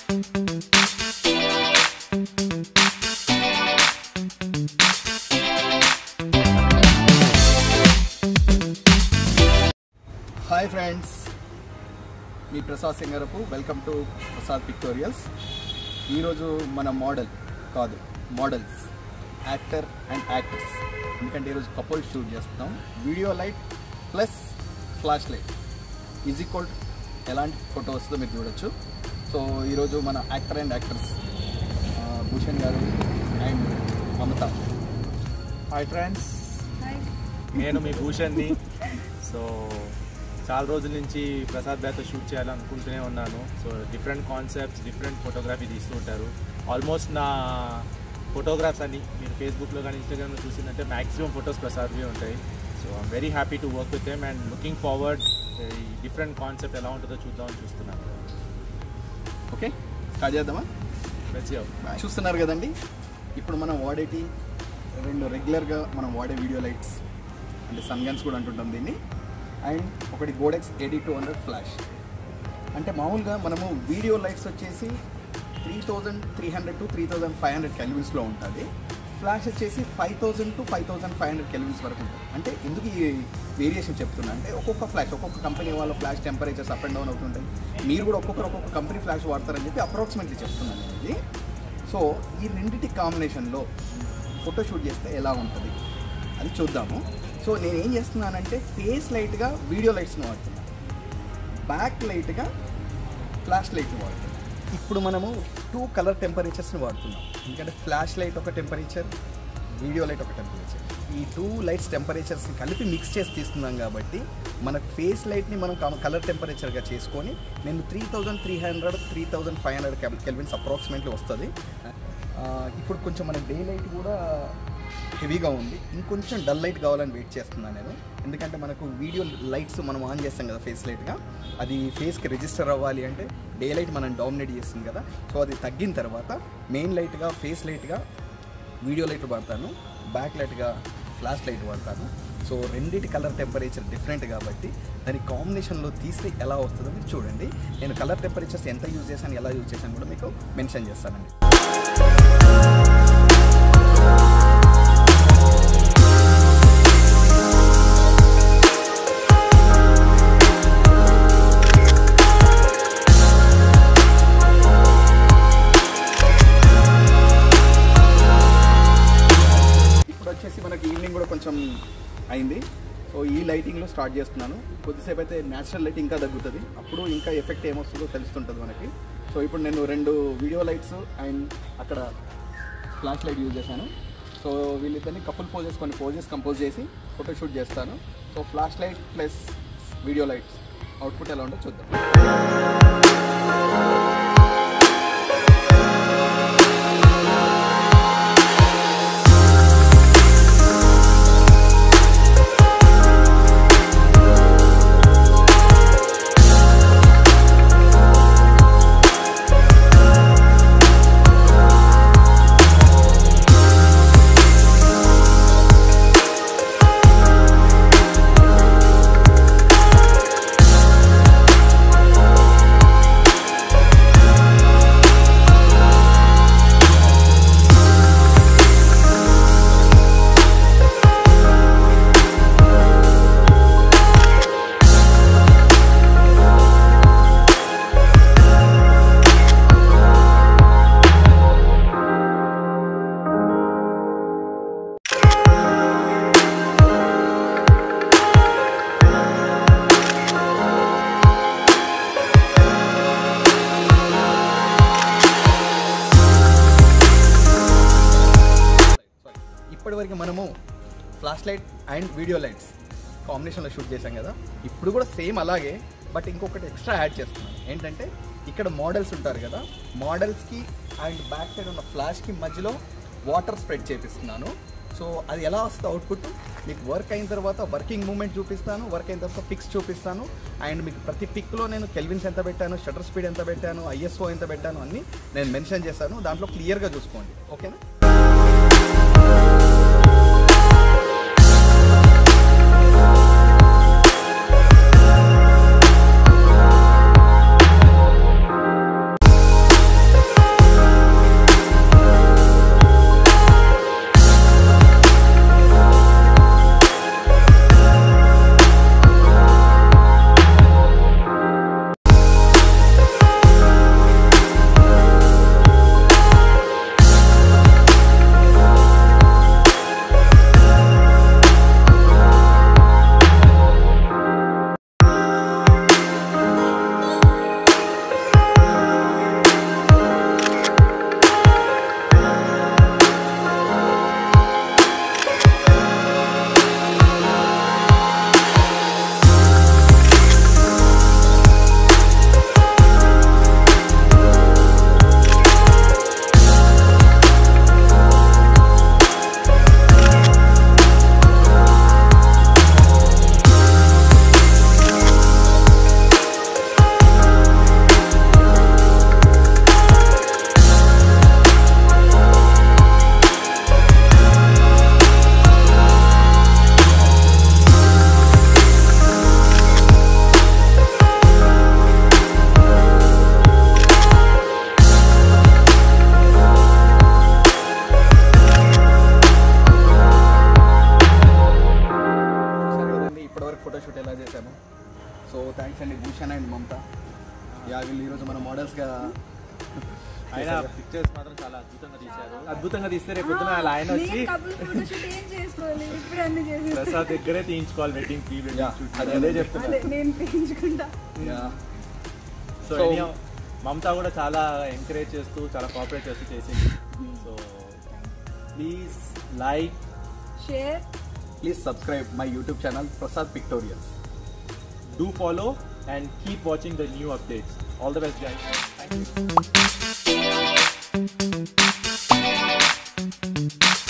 Hi friends మీ Prasad Singarapu welcome to Prasad pictorials ఈరోజు మన మోడల్ కాదు మోడల్స్ యాక్టర్ అండ్ యాక్టర్స్ ఎందుకంటే ఈరోజు కపుల్ షూట్ చేస్తున్నాం video light plus flash light is equal ఎలాంటి ఫోటో వస్తుందో మీరు చూడొచ్చు సో ఈరోజు మన యాక్టర్ అండ్ యాక్టర్స్ భూషణ్ గారు అండ్ మమత హాయ్ ఫ్రెండ్స్ నేను మీ భూషణ్ని సో చాలా రోజుల నుంచి ప్రసాద్ బ్యాతో షూట్ చేయాలనుకుంటూనే ఉన్నాను so different concepts different photography తీస్తూ ఉంటారు ఆల్మోస్ట్ నా ఫోటోగ్రాఫ్స్ అన్ని మీరు ఫేస్బుక్లో కానీ ఇన్స్టాగ్రామ్లో చూసిందంటే మ్యాక్సిమం ఫొటోస్ ప్రసాద్వి ఉంటాయి so I'm very happy to work with them and looking forward ఈ డిఫరెంట్ కాన్సెప్ట్ ఎలా ఉంటుందో చూద్దామని చూస్తున్నాను ఓకే స్టార్ట్ చేద్దామా Let's go. చూస్తున్నారు కదండి ఇప్పుడు మనం వాడేటి రెండు రెగ్యులర్గా మనం వాడే వీడియో లైట్స్ అంటే సన్ గన్స్ కూడా అంటుంటాం దీన్ని అండ్ ఒకటి Godox eighty two hundred flash అంటే మామూలుగా మనము వీడియో లైట్స్ వచ్చేసి three thousand three hundred to three thousand five hundred కెల్విన్స్లో ఉంటుంది ఫ్లాష్ వచ్చేసి five thousand to five thousand five hundred kelvins వరకు ఉంటుంది అంటే ఎందుకు ఈ వేరియేషన్ చెప్తున్నా అంటే ఒక్కొక్క ఫ్లాష్ ఒక్కొక్క కంపెనీ వాళ్ళ flash temperatures up and down అవుతుంటాయి మీరు కూడా ఒక్కొక్కరు ఒక్కొక్క కంపెనీ ఫ్లాష్ వాడతారని చెప్పి అప్రాక్సిమేట్లీ చెప్తున్నాను నేను ఇది సో ఈ రెండింటి కాంబినేషన్లో ఫోటో షూట్ చేస్తే ఎలా ఉంటుంది అది చూద్దాము సో నేను ఏం చేస్తున్నానంటే ఫేస్ లైట్గా వీడియో లైట్స్ని వాడుతున్నాను బ్యాక్ లైట్గా ఫ్లాష్ లైట్ వాడుతున్నాం ఇప్పుడు మనము టూ కలర్ టెంపరేచర్స్ని వాడుతున్నాం ఎందుకంటే ఫ్లాష్ లైట్ ఒక టెంపరేచర్ వీడియో లైట్ ఒక టెంపరేచర్ ఈ టూ లైట్స్ టెంపరేచర్స్ని కలిపి మిక్స్ చేసి తీస్తున్నాం కాబట్టి మనకు ఫేస్ లైట్ని మనం కలర్ టెంపరేచర్గా చేసుకొని నేను three thousand three hundred three thousand five hundred kelvins approximately వస్తుంది ఆ, ఇప్పుడు కొంచెం మన డే లైట్ కూడా హెవీగా ఉంది ఇంకొంచెం డల్ లైట్ కావాలని వెయిట్ చేస్తున్నాను నేను ఎందుకంటే మనకు వీడియో లైట్స్ మనం ఆన్ చేస్తాం కదా ఫేస్ లైట్గా అది ఫేస్కి రిజిస్టర్ అవ్వాలి అంటే డే లైట్ మనం డామినేట్ చేస్తుంది కదా సో అది తగ్గిన తర్వాత మెయిన్ లైట్గా ఫేస్ లైట్గా వీడియో లైట్ వాడతాను బ్యాక్ లైట్గా ఫ్లాష్ లైట్ వాడతాను సో రెండింటి కలర్ టెంపరేచర్ డిఫరెంట్ కాబట్టి దాని కాంబినేషన్లో తీస్తే ఎలా వస్తుందో మీరు చూడండి నేను కలర్ టెంపరేచర్స్ ఎంత యూజ్ చేశాను ఎలా యూజ్ చేశాను కూడా మీకు మెన్షన్ చేస్తానండి ఇప్పుడు వచ్చేసి మనకి ఈవినింగ్ కూడా కొంచెం అయింది సో ఈ లైటింగ్లో స్టార్ట్ చేస్తున్నాను కొద్దిసేపు అయితే న్యాచురల్ లైట్ ఇంకా తగ్గుతుంది అప్పుడు ఇంకా ఎఫెక్ట్ ఏమొస్తుందో తెలుస్తుంటుంది మనకి సో ఇప్పుడు నేను రెండు వీడియో లైట్స్ అండ్ అక్కడ ఫ్లాష్ లైట్ యూజ్ చేశాను సో వీళ్ళిద్దరిని కపుల్ పోజెస్ కొన్ని పోజెస్ కంపోజ్ చేసి ఫోటో షూట్ చేస్తాను so flash light plus video lights output ఎలా ఉందో చూద్దాం ఇప్పటివరకు మనము flash light and video lights కాంబినేషన్లో షూట్ చేశాం కదా ఇప్పుడు కూడా సేమ్ అలాగే బట్ ఇంకొకటి ఎక్స్ట్రా యాడ్ చేస్తున్నాను ఏంటంటే ఇక్కడ మోడల్స్ ఉంటారు కదా మోడల్స్కి అండ్ బ్యాక్ సైడ్ ఉన్న ఫ్లాష్కి మధ్యలో వాటర్ స్ప్రెడ్ చేపిస్తున్నాను సో అది ఎలా వస్తుంది అవుట్పుట్ మీకు వర్క్ అయిన తర్వాత వర్కింగ్ మూమెంట్ చూపిస్తాను వర్క్ అయిన తర్వాత పిక్స్ చూపిస్తాను అండ్ మీకు ప్రతి పిక్లో నేను కెల్విన్స్ ఎంత పెట్టాను షటర్ స్పీడ్ ఎంత పెట్టాను ఐఎస్ఓ ఎంత పెట్టాను అన్ని నేను మెన్షన్ చేస్తాను దాంట్లో క్లియర్గా చూసుకోండి ఓకేనా మోడల్స్గా ఆయన పిక్చర్స్ మాత్రం చాలా అద్భుతంగా తీశారు అద్భుతంగా తీస్తే రేపు పొద్దున వాళ్ళ ఆయన వచ్చి నేను కపుల్ ఫోటోషూట్ ఏం చేసుకోవాలి ఇప్పుడు అన్ని చేసేస్తా ప్రసాద్ దగ్గరే తీయించుకోవాలి wedding pre Yeah, wedding shoot అదే అదే చెప్తున్నా అదే నేను పెంచుకుంటా సో So- anyhow, మమతా కూడా చాలా ఎంకరేజ్ చేస్తూ చాలా కోఆపరేట్ చేస్తూ చేసింది so please like share please subscribe my YouTube channel Prasad pictorials do follow and keep watching the new updates all the best guys thank you